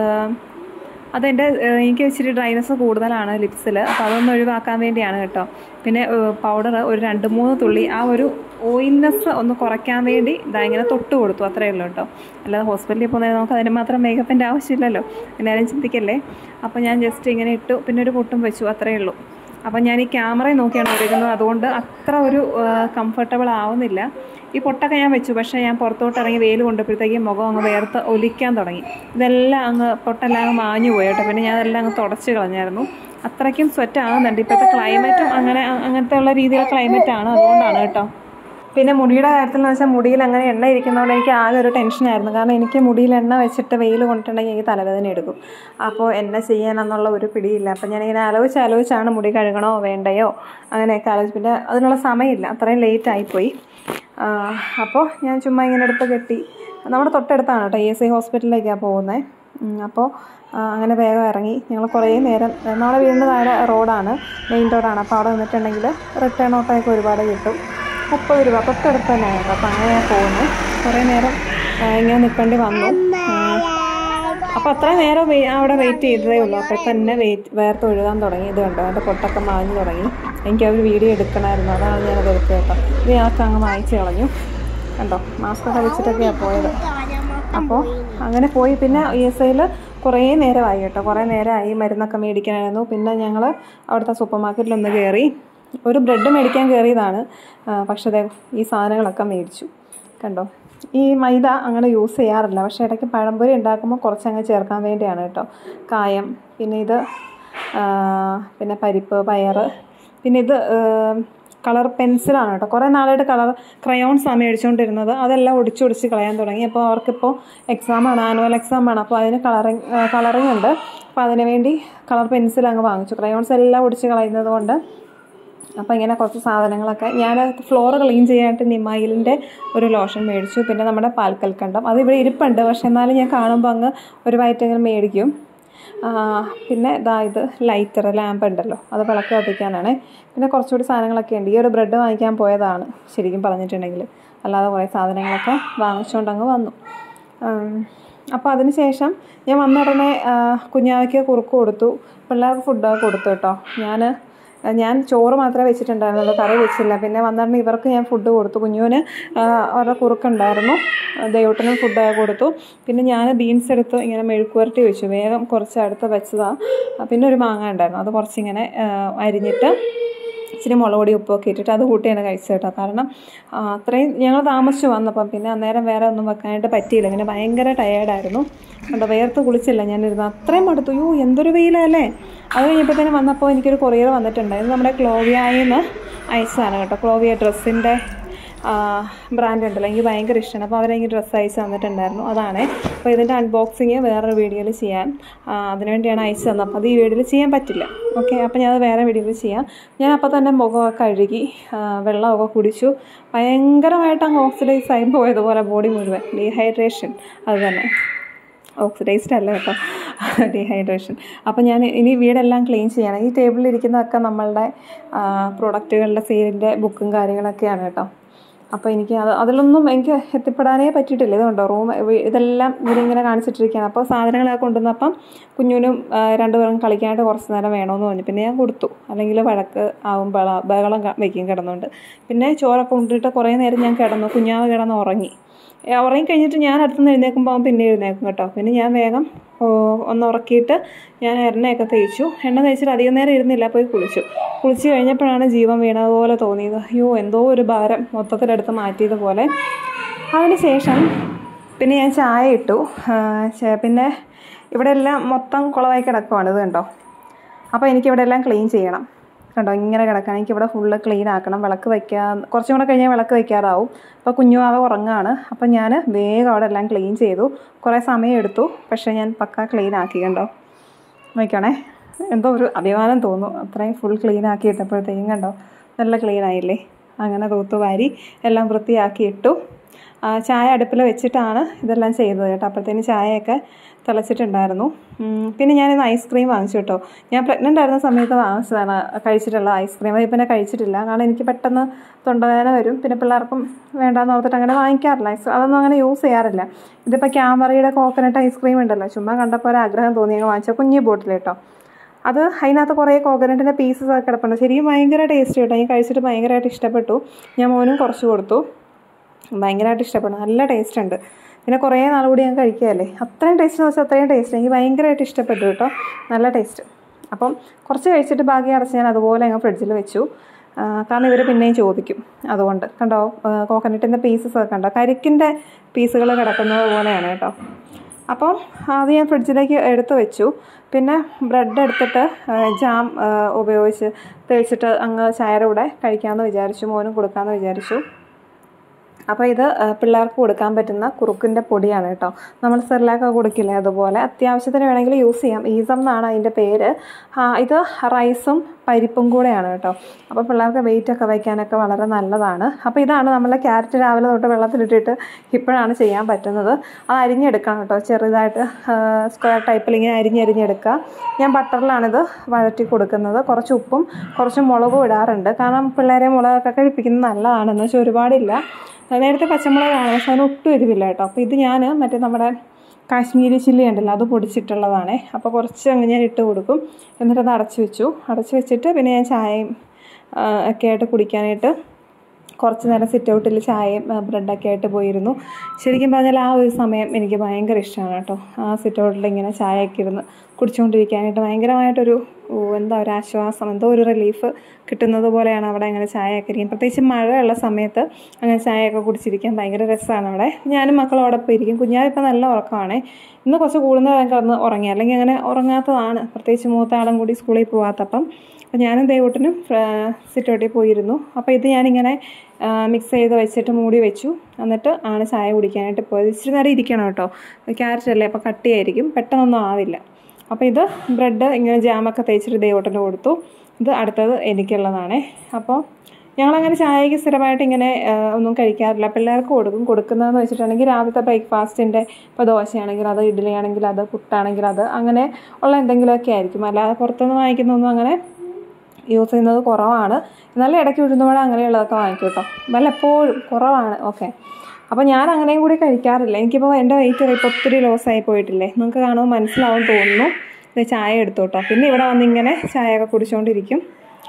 അതെൻ്റെ ഏഹ്, എനിക്ക് ഇച്ചിരി ഡ്രൈനെസ് കൂടുതലാണ് ലിപ്സിൽ അപ്പോൾ അതൊന്ന് ഒഴിവാക്കാൻ വേണ്ടിയാണ് കേട്ടോ പിന്നെ പൗഡർ ഒരു രണ്ട് മൂന്ന് തുള്ളി ആ ഒരു ഓയിൽനെസ് ഒന്ന് കുറയ്ക്കാൻ വേണ്ടി ഇതാ ഇങ്ങനെ തൊട്ട് കൊടുത്തു അത്രയേ ഉള്ളൂ കേട്ടോ അല്ലാതെ ഹോസ്പിറ്റലിൽ പോകുന്നതിന് നമുക്ക് അതിന് മാത്രം മേക്കപ്പിൻ്റെ ആവശ്യമില്ലല്ലോ എല്ലാവരും ചിന്തിക്കല്ലേ അപ്പോൾ ഞാൻ ജസ്റ്റ് ഇങ്ങനെ ഇട്ടു പിന്നെ ഒരു പൊട്ടും വെച്ചു അത്രയേ ഉള്ളൂ അപ്പോൾ ഞാൻ ഈ ക്യാമറയിൽ നോക്കിയാണ് എടുക്കുന്നത് അതുകൊണ്ട് അത്ര ഒരു കംഫർട്ടബിൾ ആവുന്നില്ല ഈ പൊട്ടൊക്കെ ഞാൻ വെച്ചു പക്ഷേ ഞാൻ പുറത്തോട്ട് ഇറങ്ങി വെയിൽ കൊണ്ടപ്പോഴത്തേക്കും മുഖം അങ്ങ് വേർത്ത് ഒലിക്കാൻ തുടങ്ങി ഇതെല്ലാം അങ്ങ് പൊട്ടെല്ലാം അങ്ങ് മാഞ്ഞു പോയി കേട്ടോ പിന്നെ ഞാൻ അതെല്ലാം അങ്ങ് തുടച്ച് കളഞ്ഞായിരുന്നു അത്രയ്ക്കും സ്വെറ്റ് ആകുന്നുണ്ട് ഇപ്പോഴത്തെ ക്ലൈമറ്റും അങ്ങനെ അങ്ങനത്തെ ഉള്ള രീതിയിലുള്ള ക്ലൈമറ്റാണ് അതുകൊണ്ടാണ് കേട്ടോ പിന്നെ മുടിയുടെ കാര്യത്തിൽ എന്ന് വെച്ചാൽ മുടിയിൽ അങ്ങനെ എണ്ണ ഇരിക്കുന്നതുകൊണ്ട് എനിക്ക് ആകെ ഒരു ടെൻഷനായിരുന്നു കാരണം എനിക്ക് മുടിയിൽ എണ്ണ വെച്ചിട്ട് വെയിൽ കൊണ്ടിട്ടുണ്ടെങ്കിൽ എനിക്ക് തലവേദന എടുക്കും അപ്പോൾ എന്നെ ചെയ്യാനെന്നുള്ള ഒരു പിടിയില്ല അപ്പം ഞാനിങ്ങനെ ആലോചിച്ച് ആലോചിച്ചാണ് മുടി കഴുകണോ വേണ്ടയോ അങ്ങനെയൊക്കെ ആലോചിച്ച് പിന്നെ അതിനുള്ള സമയമില്ല അത്രയും ലേറ്റ് ആയിപ്പോയി ആ, അപ്പോൾ ഞാൻ ചുമ്മാ ഇങ്ങനെ എടുത്ത് കെട്ടി നമ്മുടെ തൊട്ടടുത്താണ് കേട്ടോ ഇ എസ് ഐ ഹോസ്പിറ്റലിലേക്കാണ് പോകുന്നത് അപ്പോൾ അങ്ങനെ വേഗം ഇറങ്ങി ഞങ്ങൾ കുറേ നേരം നമ്മളെ വീടിൻ്റെ താഴെ റോഡാണ് മെയിൻ റോഡാണ് അപ്പോൾ അവിടെ നിന്നിട്ടുണ്ടെങ്കിൽ റിട്ടേൺ ഓട്ടോയൊക്കെ ഒരുപാട് കിട്ടും മുപ്പത് രൂപ തൊട്ടടുത്ത് തന്നെയാണ് കേട്ടോ അപ്പോൾ അങ്ങനെ ഞാൻ പോകുന്നത് കുറേ നേരം ആ, ഇങ്ങനെ നിൽക്കേണ്ടി വന്നു അപ്പോൾ അത്ര നേരം വെ- അവിടെ വെയിറ്റ് ചെയ്തതേ ഉള്ളൂ അപ്പോൾ തന്നെ വെയിറ്റ് വേർത്ത് ഒഴുകാൻ തുടങ്ങി ഇത് കണ്ടോ എൻ്റെ പൊട്ടൊക്കെ മാഞ്ഞു തുടങ്ങി എനിക്ക് ആ ഒരു വീഡിയോ എടുക്കണമായിരുന്നു അതാണ് ഞാനത് എടുത്തത് കേട്ടോ ഇത് ഞങ്ങൾക്ക് അങ്ങ് മായ്ച്ച് കളഞ്ഞു കണ്ടോ മാസ്ക് ഒക്കെ വെച്ചിട്ടൊക്കെയാണ് പോയത് അപ്പോൾ അങ്ങനെ പോയി പിന്നെ ഇ എസ് ഐയിൽ കുറേ നേരമായി കേട്ടോ കുറേ നേരമായി മരുന്നൊക്കെ മേടിക്കാനായിരുന്നു പിന്നെ ഞങ്ങൾ അവിടുത്തെ സൂപ്പർ മാർക്കറ്റിലൊന്ന് കയറി ഒരു ബ്രെഡ് മേടിക്കാൻ കയറിയതാണ് ആ, പക്ഷേ ദേ ഈ സാധനങ്ങളൊക്കെ മേടിച്ചു കണ്ടോ ഈ മൈദ അങ്ങനെ യൂസ് ചെയ്യാറില്ല പക്ഷേ ഇടയ്ക്ക് പഴംപൊരി ഉണ്ടാക്കുമ്പോൾ കുറച്ചങ്ങ് ചേർക്കാൻ വേണ്ടിയാണ് കേട്ടോ കായം പിന്നെ ഇത് ആ, പിന്നെ പരിപ്പ് പയർ പിന്നെ ഇത് കളർ പെൻസിലാണ് കേട്ടോ കുറേ നാളായിട്ട് കളർ ക്രയോൺസ് ആണ് മേടിച്ചുകൊണ്ടിരുന്നത് അതെല്ലാം ഒടിച്ചൊടിച്ച് കളയാൻ തുടങ്ങി അപ്പോൾ അവർക്കിപ്പോൾ എക്സാമാണ് ആനുവൽ എക്സാമാണ് അപ്പോൾ അതിന് കളറിങ് കളറിങ് ഉണ്ട് അപ്പോൾ അതിന് വേണ്ടി കളർ പെൻസിൽ അങ്ങ് വാങ്ങിച്ചു ക്രയോൺസ് എല്ലാം ഒടിച്ച് കളയുന്നത് കൊണ്ട് അപ്പോൾ ഇങ്ങനെ കുറച്ച് സാധനങ്ങളൊക്കെ ഞാൻ ഫ്ലോർ ക്ലീൻ ചെയ്യാനായിട്ട് നിമായിലിൻ്റെ ഒരു ലോഷൻ മേടിച്ചു പിന്നെ നമ്മുടെ പാൽക്കൽക്കണ്ടം അത് ഇവിടെ ഇരിപ്പുണ്ട് പക്ഷെ എന്നാലും ഞാൻ കാണുമ്പോൾ അങ്ങ് ഒരു വയറ്റെങ്കിലും മേടിക്കും ആ, പിന്നെ ഇതാ ഇത് ലൈറ്റർ ലാമ്പ് ഉണ്ടല്ലോ അത് വിളക്ക് കത്തിക്കാനാണ് പിന്നെ കുറച്ചുകൂടി സാധനങ്ങളൊക്കെ ഉണ്ട് ഈ ഒരു ബ്രെഡ് വാങ്ങിക്കാൻ പോയതാണ് ശരിക്കും പറഞ്ഞിട്ടുണ്ടെങ്കിൽ അല്ലാതെ കുറേ സാധനങ്ങളൊക്കെ വാങ്ങിച്ചുകൊണ്ട് അങ്ങ് വന്നു അപ്പോൾ അതിന് ശേഷം ഞാൻ വന്ന ഉടനെ ആ, കുഞ്ഞാവയ്ക്ക് കുറുക്ക് കൊടുത്തു പിള്ളേർക്ക് ഫുഡൊക്കെ കൊടുത്തു കേട്ടോ ഞാൻ ഞാൻ ചോറ് മാത്രമേ വെച്ചിട്ടുണ്ടായിരുന്നുള്ളൂ കറി വെച്ചില്ല പിന്നെ വന്നിട്ട് ഇവർക്ക് ഞാൻ ഫുഡ് കൊടുത്തു കുഞ്ഞുവിന് ആ, അവരുടെ കുറുക്കുണ്ടായിരുന്നു ദൈവട്ടിനും ഫുഡ് കൊടുത്തു പിന്നെ ഞാൻ ബീൻസ് എടുത്ത് ഇങ്ങനെ മെഴുക്കുവരട്ടി വെച്ചു വേഗം കുറച്ച് അടുത്ത് വെച്ചതാണ് പിന്നെ ഒരു മാങ്ങ ഉണ്ടായിരുന്നു അത് കുറച്ചിങ്ങനെ ആ, അരിഞ്ഞിട്ട് ഇച്ചിരി മുളക് പൊടി ഉപ്പൊക്കെ ഇട്ടിട്ട് അത് കൂട്ടിയാണ് കഴിച്ചത് കേട്ടോ കാരണം ആ, അത്രയും ഞങ്ങൾ താമസിച്ച് വന്നപ്പം പിന്നെ അന്നേരം വേറെ ഒന്നും വെക്കാനായിട്ട് പറ്റിയില്ല ഇങ്ങനെ ഭയങ്കര ടയേർഡായിരുന്നു കണ്ടോ വേർത്ത് കുളിച്ചില്ല ഞാനിരുന്നു അത്രയും മടുത്തു യോ എന്തൊരു വെയിലല്ലേ അത് കഴിഞ്ഞപ്പോഴത്തേനും വന്നപ്പോൾ എനിക്കൊരു കൊറിയർ വന്നിട്ടുണ്ട് ഇത് നമ്മുടെ ക്ലോവിയായിൽ നിന്ന് അയച്ചതാണ് കേട്ടോ ക്ലോവിയ ഡ്രസ്സിൻ്റെ ബ്രാൻഡ് ഉണ്ടല്ലോ എനിക്ക് ഭയങ്കര ഇഷ്ടമാണ് അപ്പോൾ അവരെനിക്ക് ഡ്രസ്സ് അയച്ച് തന്നിട്ടുണ്ടായിരുന്നു അതാണ് അപ്പോൾ ഇതിൻ്റെ അൺബോക്സിങ് വേറൊരു വീഡിയോയിൽ ചെയ്യാൻ ആ, അതിനുവേണ്ടിയാണ് അയച്ചു തന്നത് അപ്പോൾ അത് ഈ വീഡിയോയിൽ ചെയ്യാൻ പറ്റില്ല ഓക്കെ അപ്പോൾ ഞാൻ അത് വേറെ വീഡിയോയിൽ ചെയ്യാം ഞാൻ അപ്പോൾ തന്നെ മുഖമൊക്കെ കഴുകി ആ, വെള്ളമൊക്കെ കുടിച്ചു ഭയങ്കരമായിട്ട് അങ്ങ് ഓക്സിഡൈസ് ആയി പോയതുപോലെ ബോഡി മുഴുവൻ ഡീഹൈഡ്രേഷൻ അത് തന്നെ ഓക്സിഡൈസ്ഡ് അല്ല കേട്ടോ ഡീഹൈഡ്രേഷൻ അപ്പോൾ ഞാൻ ഇനി വീടെല്ലാം ക്ലീൻ ചെയ്യണം ഈ ടേബിളിൽ ഇരിക്കുന്നതൊക്കെ നമ്മളുടെ പ്രൊഡക്റ്റുകളുടെ സെയിലിൻ്റെ ബുക്കും കാര്യങ്ങളൊക്കെയാണ് കേട്ടോ അപ്പോൾ എനിക്ക് അത് അതിലൊന്നും എനിക്ക് എത്തിപ്പെടാനേ പറ്റിയിട്ടില്ല ഇതുണ്ടോ റൂം ഇതെല്ലാം ഇവരിങ്ങനെ കാണിച്ചിട്ടിരിക്കുകയാണ് അപ്പോൾ സാധനങ്ങളൊക്കെ കൊണ്ടുവന്നപ്പം കുഞ്ഞുനും ആ, രണ്ടുപേരും കളിക്കാനായിട്ട് കുറച്ച് നേരം വേണമെന്ന് പറഞ്ഞു പിന്നെ ഞാൻ കൊടുത്തു അല്ലെങ്കിൽ വഴക്ക് ആവും ബഹള ബഹളം ക- വെക്കും കിടന്നുകൊണ്ട് പിന്നെ ചോറൊക്കെ കൊണ്ടിട്ട് കുറേ നേരം ഞാൻ കിടന്നു കുഞ്ഞാവ് കിടന്ന് ഉറങ്ങി ഏ, ഉറങ്ങി കഴിഞ്ഞിട്ട് ഞാൻ അടുത്തുനിന്ന് എഴുന്നേൽക്കുമ്പോൾ അവൻ പിന്നെ എഴുന്നേക്കും കേട്ടോ പിന്നെ ഞാൻ വേഗം ഓ, ഒന്ന് ഉറക്കിയിട്ട് ഞാൻ എണ്ണയൊക്കെ തേച്ചു എണ്ണ തേച്ചിട്ട് അധികം നേരം ഇരുന്നില്ല പോയി കുളിച്ചു കുളിച്ച് കഴിഞ്ഞപ്പോഴാണ് ജീവൻ വീണതുപോലെ തോന്നിയത് അയ്യോ എന്തോ ഒരു ഭാരം മൊത്തത്തിലെടുത്ത് മാറ്റിയതുപോലെ അതിനുശേഷം പിന്നെ ഞാൻ ചായ ഇട്ടു ആ, ചെ- പിന്നെ ഇവിടെ എല്ലാം മൊത്തം കുളമായി കിടക്കുവാണ് ഇത് കണ്ടോ അപ്പോൾ എനിക്കിവിടെ എല്ലാം ക്ലീൻ ചെയ്യണം കണ്ടോ ഇങ്ങനെ കിടക്കണം എനിക്കിവിടെ ഫുള്ള് ക്ലീൻ ആക്കണം വിളക്ക് വയ്ക്കാൻ കുറച്ചും കൂടെ കഴിഞ്ഞാൽ വിളക്ക് വയ്ക്കാറാവും അപ്പോൾ കുഞ്ഞുമാവ ഉറങ്ങാണ് അപ്പോൾ ഞാൻ വേഗം അവിടെ എല്ലാം ക്ലീൻ ചെയ്തു കുറേ സമയം എടുത്തു പക്ഷേ ഞാൻ പക്ക ക്ലീൻ ആക്കി കണ്ടോ നോക്കണേ എന്തോ ഒരു അഭിമാനം തോന്നും അത്രയും ഫുൾ ക്ലീൻ ആക്കി ഇട്ടപ്പോഴത്തേക്കും കണ്ടോ നല്ല ക്ലീൻ ആയില്ലേ അങ്ങനെ തൂത്തുവാരി എല്ലാം വൃത്തിയാക്കി ഇട്ടു ആ, ചായ അടുപ്പിൽ വെച്ചിട്ടാണ് ഇതെല്ലാം ചെയ്തത് കേട്ടോ അപ്പോഴത്തേന് ചായയൊക്കെ തിളച്ചിട്ടുണ്ടായിരുന്നു ഉം, പിന്നെ ഞാനിന്ന് ഐസ്ക്രീം വാങ്ങിച്ചു കേട്ടോ ഞാൻ പ്രഗ്നൻ്റ് ആയിരുന്ന സമയത്ത് വാങ്ങിച്ചതാണ് കഴിച്ചിട്ടുള്ള ഐസ്ക്രീം അത് പിന്നെ കഴിച്ചിട്ടില്ല കാരണം എനിക്ക് പെട്ടെന്ന് തൊണ്ടവേദന വരും പിന്നെ പിള്ളേർക്കും വേണ്ടാന്ന് ഓർത്തിട്ട് അങ്ങനെ വാങ്ങിക്കാറില്ല ഐസ് അതൊന്നും അങ്ങനെ യൂസ് ചെയ്യാറില്ല ഇതിപ്പോൾ ക്യാമറയുടെ കോക്കനട്ട് ഐസ്ക്രീം ഉണ്ടല്ലോ ചുമ്മാ കണ്ടപ്പോൾ ഒരു ആഗ്രഹം തോന്നി അങ്ങ് വാങ്ങിച്ച കുഞ്ഞു ബോട്ടിൽ കേട്ടോ അത് അതിനകത്ത് കുറേ കോക്കനട്ടിൻ്റെ പീസസ് ഒക്കെ കിടപ്പുണ്ട് ശരിക്കും ഭയങ്കര ടേസ്റ്റ് കേട്ടോ ഞാൻ കഴിച്ചിട്ട് ഭയങ്കരമായിട്ട് ഇഷ്ടപ്പെട്ടു ഞാൻ മോനും കുറച്ച് കൊടുത്തു ഭയങ്കരമായിട്ട് ഇഷ്ടപ്പെട്ടു നല്ല ടേസ്റ്റ് ഉണ്ട് പിന്നെ കുറേ നാൾ കൂടി ഞാൻ കഴിക്കുകയല്ലേ അത്രയും ടേസ്റ്റ് എന്ന് വെച്ചാൽ അത്രയും ടേസ്റ്റ് എനിക്ക് ഭയങ്കരമായിട്ട് ഇഷ്ടപ്പെട്ടു കേട്ടോ നല്ല ടേസ്റ്റ് അപ്പം കുറച്ച് കഴിച്ചിട്ട് ബാക്കി അടച്ച് ഞാൻ അതുപോലെ അങ്ങ് ഫ്രിഡ്ജിൽ വെച്ചു ആ, കാരണം ഇവർ പിന്നെയും ചോദിക്കും അതുകൊണ്ട് കണ്ടോ കോക്കനട്ടിൻ്റെ പീസസ് ഒക്കെ കണ്ടോ കരിക്കിൻ്റെ പീസുകൾ കിടക്കുന്നത് പോലെയാണ് കേട്ടോ അപ്പോൾ അത് ഞാൻ ഫ്രിഡ്ജിലേക്ക് എടുത്ത് വെച്ചു പിന്നെ ബ്രെഡ് എടുത്തിട്ട് ആ, ജാം ആ, ഉപയോഗിച്ച് തേച്ചിട്ട് അങ്ങ് ചായയുടെ കൂടെ കഴിക്കാമെന്ന് വിചാരിച്ചു മോനും കൊടുക്കാമെന്ന് വിചാരിച്ചു അപ്പോൾ ഇത് ആ, പിള്ളേർക്ക് കൊടുക്കാൻ പറ്റുന്ന കുറുക്കിൻ്റെ പൊടിയാണ് കേട്ടോ നമ്മൾ സെറിലാക്ക് കൊടുക്കില്ലേ അതുപോലെ അത്യാവശ്യത്തിന് വേണമെങ്കിൽ യൂസ് ചെയ്യാം ഈസം എന്നാണ് അതിൻ്റെ പേര് ആ, ഇത് റൈസും പരിപ്പും കൂടെയാണ് കേട്ടോ അപ്പോൾ പിള്ളേർക്ക് വെയിറ്റ് ഒക്കെ വയ്ക്കാനൊക്കെ വളരെ നല്ലതാണ് അപ്പോൾ ഇതാണ് നമ്മൾ ക്യാരറ്റ് രാവിലെ തൊട്ട് വെള്ളത്തിലിട്ടിട്ട് ഇപ്പോഴാണ് ചെയ്യാൻ പറ്റുന്നത് അത് അരിഞ്ഞെടുക്കണം കേട്ടോ ചെറുതായിട്ട് സ്ക്വയർ ടൈപ്പിൽ ഇങ്ങനെ അരിഞ്ഞരിഞ്ഞെടുക്കുക ഞാൻ ബട്ടറിലാണിത് വഴറ്റി കൊടുക്കുന്നത് കുറച്ച് ഉപ്പും കുറച്ച് മുളകും ഇടാറുണ്ട് കാരണം പിള്ളേരെ മുളകൊക്കെ കഴിപ്പിക്കുന്നത് നല്ലതാണ് എന്ന് വെച്ചാൽ ഒരുപാടില്ല നേരത്തെ പച്ചമുളകാണ് പക്ഷെ അതിന് ഒട്ടും എരിവില്ല കേട്ടോ അപ്പോൾ ഇത് ഞാൻ മറ്റേ നമ്മുടെ കാശ്മീരി ചില്ലി ഉണ്ടല്ലോ അത് പൊടിച്ചിട്ടുള്ളതാണേ അപ്പോൾ കുറച്ച് അങ്ങ് ഞാൻ ഇട്ട് കൊടുക്കും എന്നിട്ട് അത് അടച്ചു വെച്ചു അടച്ചു വെച്ചിട്ട് പിന്നെ ഞാൻ ചായയും ആ, ഒക്കെ ആയിട്ട് കുടിക്കാനായിട്ട് കുറച്ച് നേരം സിറ്റ് ഔട്ടിൽ ചായയും ആ, ബ്രെഡൊക്കെ ആയിട്ട് പോയിരുന്നു ശരിക്കും പറഞ്ഞാൽ ആ ഒരു സമയം എനിക്ക് ഭയങ്കര ഇഷ്ടമാണ് കേട്ടോ ആ സിറ്റ് ഔട്ടിൽ ഇങ്ങനെ ചായയൊക്കെ ഇരുന്ന് കുടിച്ചുകൊണ്ടിരിക്കാനായിട്ട് ഭയങ്കരമായിട്ടൊരു ഓ, എന്താ ഒരു ആശ്വാസം എന്തോ ഒരു റിലീഫ് കിട്ടുന്നത് പോലെയാണ് അവിടെ അങ്ങനെ ചായയൊക്കെ ഇരിക്കും പ്രത്യേകിച്ച് മഴയുള്ള സമയത്ത് അങ്ങനെ ചായയൊക്കെ കുടിച്ചിരിക്കാൻ ഭയങ്കര രസമാണ് അവിടെ ഞാനും മക്കളോടൊപ്പം ഇരിക്കും കുഞ്ഞാവിപ്പോൾ നല്ല ഉറക്കമാണ് ഇന്ന് കുറച്ച് കൂടുതൽ നേരം കിടന്ന് ഉറങ്ങി അല്ലെങ്കിൽ അങ്ങനെ ഉറങ്ങാത്തതാണ് പ്രത്യേകിച്ച് മൂത്ത ആളും കൂടി സ്കൂളിൽ പോകാത്തപ്പം അപ്പോൾ ഞാനും ദൈവട്ടിനും സിറ്റോട്ടിൽ പോയിരുന്നു അപ്പോൾ ഇത് ഞാനിങ്ങനെ മിക്സ് ചെയ്ത് വെച്ചിട്ട് മൂടി വെച്ചു എന്നിട്ട് ആണ് ചായ കുടിക്കാനായിട്ട് പോയത് ഇച്ചിരി നേരം ഇരിക്കണം കേട്ടോ ക്യാരറ്റ് അല്ലേ അപ്പോൾ കട്ടിയായിരിക്കും പെട്ടെന്നൊന്നും ആവില്ല അപ്പോൾ ഇത് ബ്രെഡ് ഇങ്ങനെ ജാമൊക്കെ തേച്ചിട്ട് ദൈവട്ടിന് കൊടുത്തു ഇത് അടുത്തത് എനിക്കുള്ളതാണേ അപ്പോൾ ഞങ്ങളങ്ങനെ ചായക്ക് സ്ഥിരമായിട്ട് ഇങ്ങനെ ആ, ഒന്നും കഴിക്കാറില്ല പിള്ളേർക്ക് കൊടുക്കും കൊടുക്കുന്നതെന്ന് വെച്ചിട്ടുണ്ടെങ്കിൽ രാവിലത്തെ ബ്രേക്ക്ഫാസ്റ്റിൻ്റെ ഇപ്പോൾ ദോശയാണെങ്കിൽ അത് ഇഡ്ഡലി ആണെങ്കിൽ അത് പുട്ടാണെങ്കിൽ അത് അങ്ങനെ ഉള്ള എന്തെങ്കിലുമൊക്കെ ആയിരിക്കും അല്ലാതെ പുറത്തുനിന്ന് വാങ്ങിക്കുന്നൊന്നും അങ്ങനെ യൂസ് ചെയ്യുന്നത് കുറവാണ് എന്നാലും ഇടയ്ക്ക് ഉഴുന്നുവട അങ്ങനെയുള്ളതൊക്കെ വാങ്ങിക്കും കേട്ടോ വല്ലപ്പോഴും കുറവാണ് ഓക്കെ അപ്പോൾ ഞാൻ അങ്ങനെയും കൂടി കഴിക്കാറില്ല എനിക്കിപ്പോൾ എൻ്റെ വെയിറ്റ് ഇപ്പോൾ ഒത്തിരി ലോസ് ആയി പോയിട്ടില്ലേ നിങ്ങൾക്ക് കാണുമ്പോൾ മനസ്സിലാവും തോന്നുന്നു ഇത് ചായ എടുത്തു കേട്ടോ പിന്നെ ഇവിടെ വന്നിങ്ങനെ ചായയൊക്കെ കുടിച്ചുകൊണ്ടിരിക്കും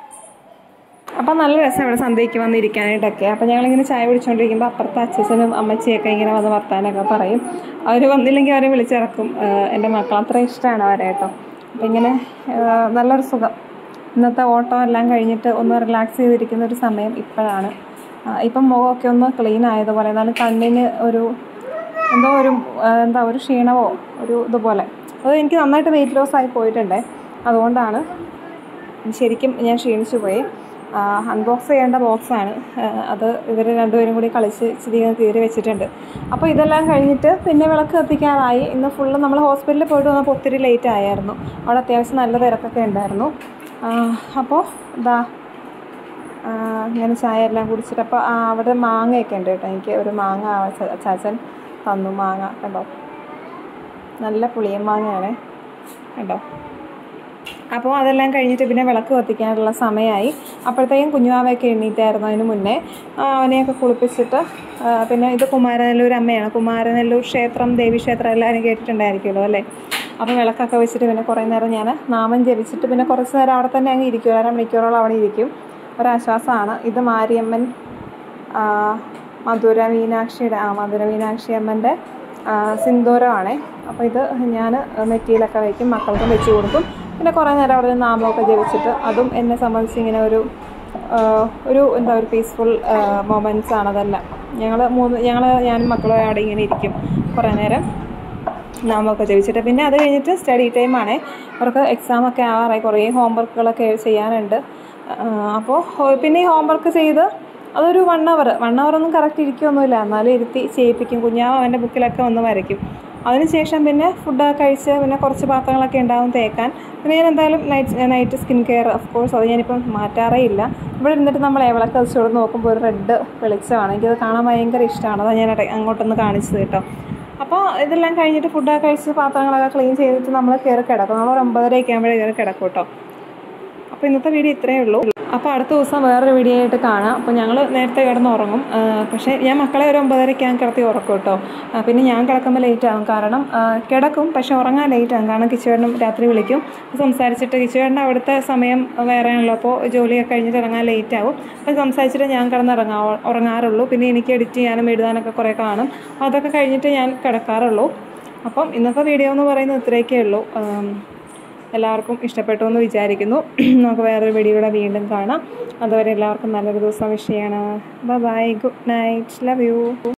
അപ്പം നല്ല രസം ഇവിടെ സന്ധ്യയ്ക്ക് വന്നിരിക്കാനായിട്ടൊക്കെ അപ്പം ഞങ്ങളിങ്ങനെ ചായ കുടിച്ചുകൊണ്ടിരിക്കുമ്പോൾ അപ്പുറത്തെ അച്ഛനും അമ്മച്ചിയൊക്കെ ഇങ്ങനെ വന്ന് വർത്താനൊക്കെ പറയും അവർ വന്നില്ലെങ്കിൽ അവരെ വിളിച്ചിറക്കും ആഹ് എൻ്റെ മക്കൾ അത്ര ഇഷ്ടമാണ് അവരെ കേട്ടോ അപ്പം ഇങ്ങനെ ആഹ് നല്ലൊരു സുഖം ഇന്നത്തെ ഓട്ടം എല്ലാം കഴിഞ്ഞിട്ട് ഒന്ന് റിലാക്സ് ചെയ്തിരിക്കുന്ന ഒരു സമയം ഇപ്പോഴാണ് ആഹ് ഇപ്പം മുഖമൊക്കെ ഒന്ന് ക്ലീൻ ആയതുപോലെ എന്നാലും കണ്ണിന് ഒരു എന്തോ ഒരു ആഹ് എന്താ ഒരു ക്ഷീണമോ ഒരു ഇതുപോലെ അത് എനിക്ക് നന്നായിട്ട് വെയിറ്റ് ലോസ് ആയി പോയിട്ടുണ്ടേ അതുകൊണ്ടാണ് ശരിക്കും ഞാൻ ക്ഷീണിച്ചു പോയി അൺബോക്സ് ചെയ്യേണ്ട ബോക്സാണ് അത് ഇവർ രണ്ടുപേരും കൂടി കളിച്ച് ഇച്ചിരി കീറി വെച്ചിട്ടുണ്ട് അപ്പോൾ ഇതെല്ലാം കഴിഞ്ഞിട്ട് പിന്നെ വിളക്ക് കത്തിക്കാറായി ഇന്ന് ഫുള്ള് നമ്മൾ ഹോസ്പിറ്റലിൽ പോയിട്ട് വന്നപ്പോൾ ഒത്തിരി ലേറ്റ് ആയായിരുന്നു അവിടെ അത്യാവശ്യം നല്ല തിരക്കൊക്കെ ഉണ്ടായിരുന്നു ആ, അപ്പോൾ ഇതാ ആ, ഇങ്ങനെ ചായ എല്ലാം കുടിച്ചിട്ട് അപ്പോൾ ആ, അവിടെ മാങ്ങയൊക്കെ ഉണ്ട് കേട്ടോ എനിക്ക് ഒരു മാങ്ങ ആ ച- ചാച്ചൻ തന്നു മാങ്ങ കണ്ടോ നല്ല പുളിയൻ മാങ്ങയാണ് കണ്ടോ അപ്പോൾ അതെല്ലാം കഴിഞ്ഞിട്ട് പിന്നെ വിളക്ക് കത്തിക്കാനുള്ള സമയമായി അപ്പോഴത്തേക്കും കുഞ്ഞുമാവയൊക്കെ എണ്ണീറ്റായിരുന്നു അതിന് മുന്നേ ആ, അവനെയൊക്കെ കുളിപ്പിച്ചിട്ട് ആ, പിന്നെ ഇത് കുമാരനെല്ലൂർ അമ്മയാണ് കുമാരനെല്ലൂർ ക്ഷേത്രം ദേവീക്ഷേത്രം എല്ലാവരും കേട്ടിട്ടുണ്ടായിരിക്കുമല്ലോ അല്ലേ അപ്പോൾ വിളക്കൊക്കെ വെച്ചിട്ട് പിന്നെ കുറേ നേരം ഞാൻ നാമം ജപിച്ചിട്ട് പിന്നെ കുറച്ച് നേരം അവിടെ തന്നെ അങ്ങ് ഇരിക്കും അര മണിക്കൂറോളം അവിടെ ഇരിക്കും ഒരാശ്വാസമാണ് ഇത് മാരിയമ്മൻ ആ, മധുര മീനാക്ഷിയുടെ ആ മധുര മീനാക്ഷി അമ്മൻ്റെ സിന്ദൂരമാണേ അപ്പോൾ ഇത് ഞാൻ നെറ്റിയിലൊക്കെ വയ്ക്കും മക്കൾക്കും വെച്ച് കൊടുക്കും പിന്നെ കുറേ നേരം അവിടെ നിന്ന് നാമമൊക്കെ ജപിച്ചിട്ട് അതും എന്നെ സംബന്ധിച്ച് ഇങ്ങനെ ഒരു ആ, ഒരു എന്താ ഒരു പീസ്ഫുൾ മൊമെൻറ്റ്സ് ആണ് അതെല്ലാം ഞങ്ങൾ മൂന്ന് ഞങ്ങൾ ഞാനും മക്കളും അവിടെ ഇങ്ങനെ ഇരിക്കും കുറേ നേരം നാമൊക്കെ ജപിച്ചിട്ട് പിന്നെ അത് കഴിഞ്ഞിട്ട് സ്റ്റഡി ടൈമാണ് അവർക്ക് എക്സാമൊക്കെ ആവാറായി കുറേ ഹോംവർക്കുകളൊക്കെ ചെയ്യാനുണ്ട് അപ്പോൾ പിന്നെ ഈ ഹോംവർക്ക് ചെയ്ത് അതൊരു വൺ അവർ വൺ അവറൊന്നും കറക്റ്റ് ഇരിക്കുകയൊന്നുമില്ല എന്നാലും ഇരുത്തി ചെയ്യിപ്പിക്കും കുഞ്ഞാവ് അവൻ്റെ ബുക്കിലൊക്കെ ഒന്ന് വരയ്ക്കും അതിനുശേഷം പിന്നെ ഫുഡൊക്കെ കഴിച്ച് പിന്നെ കുറച്ച് പാത്രങ്ങളൊക്കെ ഉണ്ടാവും തേക്കാൻ പിന്നെ ഞാൻ എന്തായാലും night night skin care of course അത് ഞാനിപ്പം മാറ്റാറേ ഇല്ല ഇവിടെ ഇരുന്നിട്ട് നമ്മൾ ഏവളൊക്കെ വെച്ചോട് നോക്കുമ്പോൾ ഒരു റെഡ് വെളിച്ചമാണ് എനിക്കത് കാണാൻ ഭയങ്കര ഇഷ്ടമാണ് അതാണ് ഞാൻ ഇട- അങ്ങോട്ടൊന്ന് കാണിച്ചത് കേട്ടോ അപ്പോൾ ഇതെല്ലാം കഴിഞ്ഞിട്ട് ഫുഡൊക്കെ കഴിച്ച് പാത്രങ്ങളൊക്കെ ക്ലീൻ ചെയ്തിട്ട് നമ്മൾ കയറി കിടക്കും നമ്മൾ ഒരു ഒമ്പതരയൊക്കെ ആകുമ്പോഴേ കയറി കിടക്കും കേട്ടോ അപ്പോൾ ഇന്നത്തെ വീഡിയോ ഇത്രയേ ഉള്ളൂ അപ്പോൾ അടുത്ത ദിവസം വേറൊരു വീഡിയോ ആയിട്ട് കാണാം അപ്പോൾ ഞങ്ങൾ നേരത്തെ കിടന്ന് ഉറങ്ങും ആ, പക്ഷേ ഞാൻ മക്കളെ ഒരു ഒമ്പതരയ്ക്ക് ഞാൻ കിടത്തി ഉറക്കും കേട്ടോ ആ, പിന്നെ ഞാൻ കിടക്കുമ്പോൾ ലേറ്റ് ആകും കാരണം ആ, കിടക്കും പക്ഷെ ഉറങ്ങാൻ ലേറ്റ് ആകും കാരണം കിച്ചുവേട്ടനും രാത്രി വിളിക്കും സംസാരിച്ചിട്ട് കിച്ചുവേട്ടൻ്റെ അവിടുത്തെ സമയം വേറെയാണല്ലോ അപ്പോൾ ജോലിയൊക്കെ കഴിഞ്ഞിട്ട് ഇറങ്ങാൻ ലേറ്റ് ആവും അപ്പോൾ സംസാരിച്ചിട്ട് ഞാൻ കിടന്നിറങ്ങാ ഉറങ്ങാറുള്ളൂ പിന്നെ എനിക്ക് എഡിറ്റ് ചെയ്യാനും എഴുതാനൊക്കെ കുറേ കാണും അതൊക്കെ കഴിഞ്ഞിട്ട് ഞാൻ കിടക്കാറുള്ളൂ അപ്പം ഇന്നത്തെ വീഡിയോ എന്ന് പറയുന്നത് ഇത്രയൊക്കെ ഉള്ളൂ ആം, എല്ലാവർക്കും ഇഷ്ടപ്പെട്ടു എന്ന് വിചാരിക്കുന്നു നമുക്ക് വേറൊരു വീഡിയോയുടെ വീണ്ടും കാണാം അതുവരെ എല്ലാവർക്കും നല്ലൊരു ദിവസം വിഷ് ചെയ്യണം bye good night love U